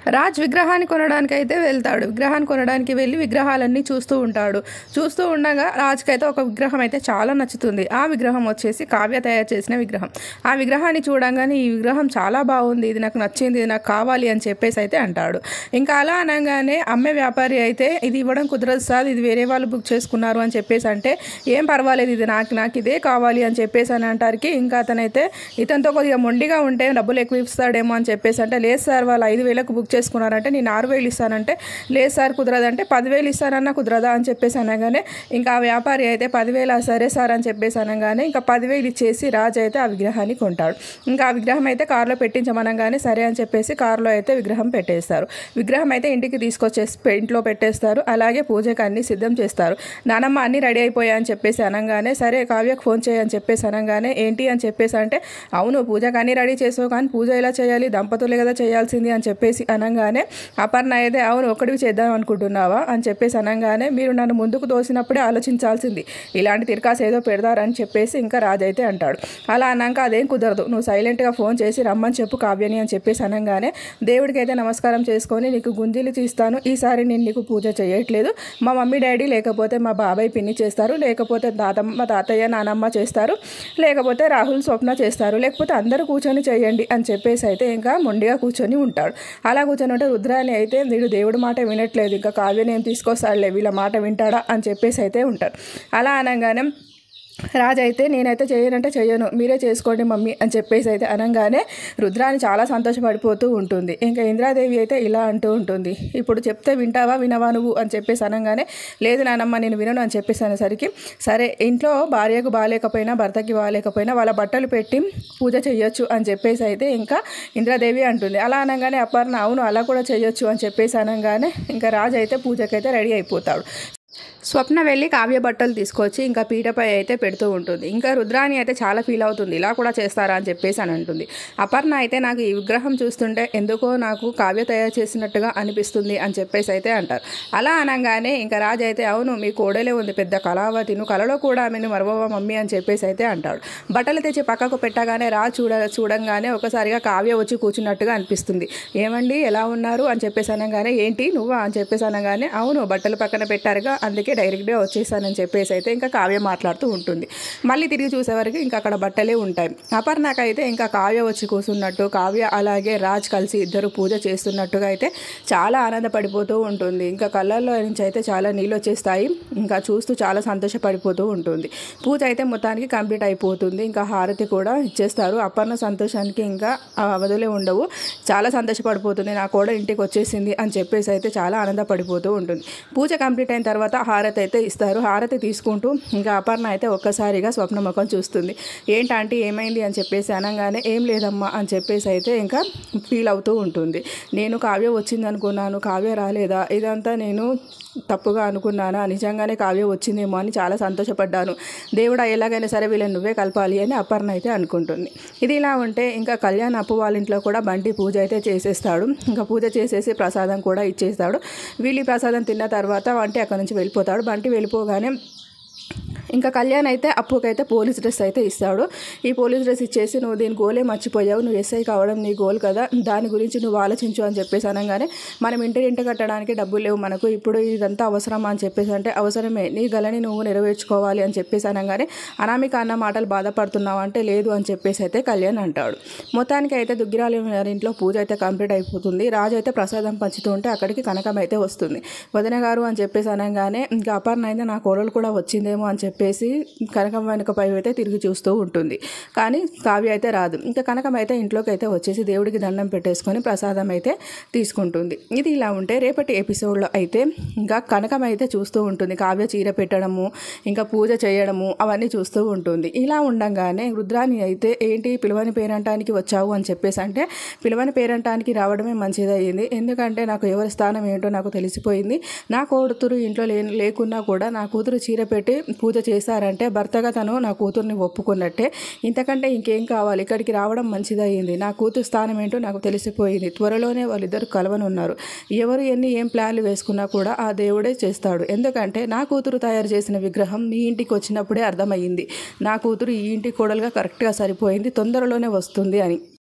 రాజ్ విగ్రహాన్ని కొనడానికి అయితే వెళ్తాడు విగ్రహాన్ని కొనడానికి వెళ్ళి విగ్రహాలన్నీ చూస్తూ ఉంటాడు చూస్తూ ఉండగా రాజ్కి అయితే ఒక విగ్రహం అయితే చాలా నచ్చుతుంది ఆ విగ్రహం వచ్చేసి కావ్య తయారు చేసిన విగ్రహం ఆ విగ్రహాన్ని చూడంగానే ఈ విగ్రహం చాలా బాగుంది ఇది నాకు నచ్చింది ఇది నాకు కావాలి అని చెప్పేసి అయితే అంటాడు ఇంకా అలా అనగానే అమ్మే వ్యాపారి అయితే ఇది ఇవ్వడం కుదరదు సార్ ఇది వేరే వాళ్ళు బుక్ చేసుకున్నారు అని చెప్పేసి అంటే ఏం పర్వాలేదు ఇది నాకు నాకు ఇదే కావాలి అని చెప్పేసి అని అంటారికి ఇంకా అతనైతే ఇతనితో కొద్దిగా మొండిగా ఉంటే డబ్బులు ఎక్కువ ఇస్తాడేమో అని చెప్పేసి అంటే లేదు సార్ వాళ్ళు ఐదు వేలకు బుక్ చేసుకున్నారంటే నేను ఆరు వేలు ఇస్తానంటే లేదు సార్ కుదరదంటే పదివేలు ఇస్తానన్నా కుదరదా అని చెప్పేసి అనగానే ఇంకా ఆ వ్యాపారి అయితే పదివేలు సరే సార్ అని చెప్పేసి అనగానే ఇంకా పదివేలు ఇచ్చేసి రాజు అయితే ఆ విగ్రహాన్ని కొంటాడు ఇంకా ఆ విగ్రహం అయితే కారులో పెట్టించమనగానే సరే అని చెప్పేసి కారులో అయితే విగ్రహం పెట్టేస్తారు విగ్రహం అయితే ఇంటికి తీసుకొచ్చేసి పె- ఇంట్లో పెట్టేస్తారు అలాగే పూజకి అన్ని సిద్ధం చేస్తారు నానమ్మ అన్ని రెడీ అయిపోయా అని చెప్పేసి అనగానే సరే కావ్యకు ఫోన్ చేయని చెప్పేసి అనగానే ఏంటి అని చెప్పేసి అంటే అవును పూజకు అన్ని రెడీ చేసావు కానీ పూజ ఎలా చేయాలి దంపతులే కదా చేయాల్సింది అని చెప్పేసి అనగానే అపర్ణ అయితే అవును ఒకటివి చేద్దాం అనుకుంటున్నావా అని చెప్పేసి అనగానే మీరు నన్ను ముందుకు తోసినప్పుడే ఆలోచించాల్సింది ఇలాంటి తిరకాసు ఏదో పెడతారని చెప్పేసి ఇంకా రాజు అయితే అంటాడు అలా అన్నాక అదేం కుదరదు నువ్వు సైలెంట్గా ఫోన్ చేసి రమ్మని చెప్పు కావ్యని అని చెప్పేసి అనగానే దేవుడికి అయితే నమస్కారం చేసుకొని నీకు గుంజీలు తీస్తాను ఈసారి నేను నీకు పూజ చేయట్లేదు మా మమ్మీ డాడీ లేకపోతే మా బాబాయ్ పిన్ని చేస్తారు లేకపోతే తాతమ్మ తాతయ్య నానమ్మ చేస్తారు లేకపోతే రాహుల్ స్వప్న చేస్తారు లేకపోతే అందరూ కూర్చొని చేయండి అని చెప్పేసి అయితే ఇంకా మొండిగా కూర్చొని ఉంటాడు అలా కూర్చొని ఉంటే రుద్రాని అయితే వీడు దేవుడి మాట వినట్లేదు ఇంకా కావ్యని ఏం తీసుకొస్తాడులే వీళ్ళ మాట వింటాడా అని చెప్పేసి అయితే ఉంటాడు అలా అనగానే రాజు అయితే నేనైతే చేయనంటే చేయను మీరే చేసుకోండి మమ్మీ అని చెప్పేసి అయితే అనగానే రుద్రాని చాలా సంతోషపడిపోతూ ఉంటుంది ఇంకా ఇంద్రాదేవి అయితే ఇలా అంటూ ఉంటుంది ఇప్పుడు చెప్తే వింటావా వినవా నువ్వు అని చెప్పేసి అనగానే లేదు నానమ్మ నేను వినను అని చెప్పేసి అనేసరికి సరే ఇంట్లో భార్యకు బాగాలేకపోయినా భర్తకి బాగాలేకపోయినా వాళ్ళ బట్టలు పెట్టి పూజ చేయొచ్చు అని చెప్పేసి అయితే ఇంకా ఇంద్రాదేవి అంటుంది అలా అనగానే అపర్ణ అవును అలా కూడా చేయొచ్చు అని చెప్పేసి అనగానే ఇంకా రాజు అయితే పూజకైతే రెడీ అయిపోతాడు స్వప్న వెళ్ళి కావ్య బట్టలు తీసుకొచ్చి ఇంకా పీటపై అయితే పెడుతూ ఉంటుంది ఇంకా రుద్రాని అయితే చాలా ఫీల్ అవుతుంది ఇలా కూడా చేస్తారా అని చెప్పేసి అని అంటుంది అపర్ణ అయితే నాకు ఈ విగ్రహం చూస్తుంటే ఎందుకో నాకు కావ్య తయారు చేసినట్టుగా అనిపిస్తుంది అని చెప్పేసి అయితే అంటారు అలా అనగానే ఇంకా రాజు అయితే అవును మీ కోడలే ఉంది పెద్ద కళావతి నువ్వు కళలో కూడా ఆమెను మరవవా మమ్మీ అని చెప్పేసి అయితే అంటాడు బట్టలు తెచ్చి పక్కకు పెట్టగానే రా చూడ చూడంగానే ఒకసారిగా కావ్య వచ్చి కూర్చున్నట్టుగా అనిపిస్తుంది ఏమండి ఎలా ఉన్నారు అని చెప్పేసి అనగానే ఏంటి నువ్వా అని చెప్పేసి అనగానే అవును బట్టలు పక్కన పెట్టారుగా అందుకే డైరెక్ట్గా వచ్చేసానని చెప్పేసి అయితే ఇంకా కావ్య మాట్లాడుతూ ఉంటుంది మళ్ళీ తిరిగి చూసేవరకు ఇంకా అక్కడ బట్టలే ఉంటాయి అపర్ణకైతే ఇంకా కావ్య వచ్చి కూర్చున్నట్టు కావ్య అలాగే రాజ్ కలిసి ఇద్దరు పూజ చేస్తున్నట్టుగా అయితే చాలా ఆనందపడిపోతూ ఉంటుంది ఇంకా కళ్ళల్లో నుంచి అయితే చాలా నీళ్ళు వచ్చేస్తాయి ఇంకా చూస్తూ చాలా సంతోషపడిపోతూ ఉంటుంది పూజ అయితే మొత్తానికి కంప్లీట్ అయిపోతుంది ఇంకా హారతి కూడా ఇచ్చేస్తారు అపర్ణ సంతోషానికి ఇంకా ఆ అవధులే ఉండవు చాలా సంతోషపడిపోతుంది నా కూడా ఇంటికి వచ్చేసింది అని చెప్పేసి అయితే చాలా ఆనందపడిపోతూ ఉంటుంది పూజ కంప్లీట్ అయిన తర్వాత హారతి అయితే ఇస్తారు హారతి తీసుకుంటూ ఇంకా అపర్ణ అయితే ఒక్కసారిగా స్వప్న ముఖం చూస్తుంది ఏంటంటే ఏమైంది అని చెప్పేసి అనగానే ఏం లేదమ్మా అని చెప్పేసి అయితే ఇంకా ఫీల్ అవుతూ ఉంటుంది నేను కావ్య వచ్చింది అనుకున్నాను కావ్య రాలేదా ఇదంతా నేను తప్పుగా అనుకున్నానా నిజంగానే కావ్య వచ్చిందేమో అని చాలా సంతోషపడ్డాను దేవుడా ఎలాగైనా సరే వీళ్ళని నువ్వే కలపాలి అని అపర్ణ అయితే అనుకుంటుంది ఇది ఇలా ఉంటే ఇంకా కళ్యాణ్ అప్పు వాళ్ళ ఇంట్లో కూడా బంటి పూజ అయితే చేసేస్తాడు ఇంకా పూజ చేసేసి ప్రసాదం కూడా ఇచ్చేస్తాడు వీళ్ళు ఈ ప్రసాదం తిన్న తర్వాత వంటి అక్కడ నుంచి వెళ్ళిపోతాడు బంటి వెళ్ళిపోగానే ఇంకా కళ్యాణ్ అయితే అప్పుకైతే పోలీస్ డ్రెస్ అయితే ఇస్తాడు ఈ పోలీస్ డ్రెస్ ఇచ్చేసి నువ్వు దీని గోలే మర్చిపోయావు నువ్వు ఎస్ఐ కావడం నీ గోల్ కదా దాని గురించి నువ్వు ఆలోచించు అని చెప్పేసి అనగానే మనం ఇంటి ఇంటి కట్టడానికి డబ్బులు లేవు మనకు ఇప్పుడు ఇదంతా అవసరమా అని చెప్పేసి అంటే అవసరమే నీ గలని నువ్వు నెరవేర్చుకోవాలి అని చెప్పేసి అనగానే అనామిక అన్న మాటలు బాధపడుతున్నావు అంటే లేదు అని చెప్పేసి అయితే కళ్యాణ్ అంటాడు మొత్తానికి అయితే దుగ్గిరాలి వారి ఇంట్లో పూజ అయితే కంప్లీట్ అయిపోతుంది రాజు అయితే ప్రసాదం పంచుతూ ఉంటే అక్కడికి కనకం అయితే వస్తుంది వదిన గారు అని చెప్పేసి అనగానే ఇంకా అపర్ణ అయితే నా కోడలు కూడా వచ్చిందేమో అని చెప్పేసి కనకం వెనుకపై అయితే తిరిగి చూస్తూ ఉంటుంది కానీ కావ్య అయితే రాదు ఇంకా కనకం అయితే ఇంట్లోకి అయితే వచ్చేసి దేవుడికి దండం పెట్టేసుకొని ప్రసాదం అయితే తీసుకుంటుంది ఇది ఇలా ఉంటే రేపటి ఎపిసోడ్లో అయితే ఇంకా కనకం అయితే చూస్తూ ఉంటుంది కావ్య చీర పెట్టడము ఇంకా పూజ చేయడము అవన్నీ చూస్తూ ఉంటుంది ఇలా ఉండంగానే రుద్రాని అయితే ఏంటి పిలవని పేరంటానికి వచ్చావు అని చెప్పేసి అంటే పిలవని పేరంటానికి రావడమే మంచిదయ్యింది ఎందుకంటే నాకు ఎవరి స్థానం ఏంటో నాకు తెలిసిపోయింది నా కూతురు ఇంట్లో లే లేకున్నా కూడా నా కూతురు చీర పెట్టి పూజ చేశారంటే భర్తగా తను నా కూతుర్ని ఒప్పుకున్నట్టే ఇంతకంటే ఇంకేం కావాలి ఇక్కడికి రావడం మంచిదయ్యింది నా కూతురు స్థానం ఏంటో నాకు తెలిసిపోయింది త్వరలోనే వాళ్ళిద్దరు కలవనున్నారు ఎవరు ఎన్ని ఏం ప్లాన్లు వేసుకున్నా కూడా ఆ దేవుడే చేస్తాడు ఎందుకంటే నా కూతురు తయారు చేసిన విగ్రహం మీ ఇంటికి వచ్చినప్పుడే అర్థమయ్యింది నా కూతురు ఈ ఇంటి కోడలుగా కరెక్ట్గా సరిపోయింది తొందరలోనే వస్తుంది అని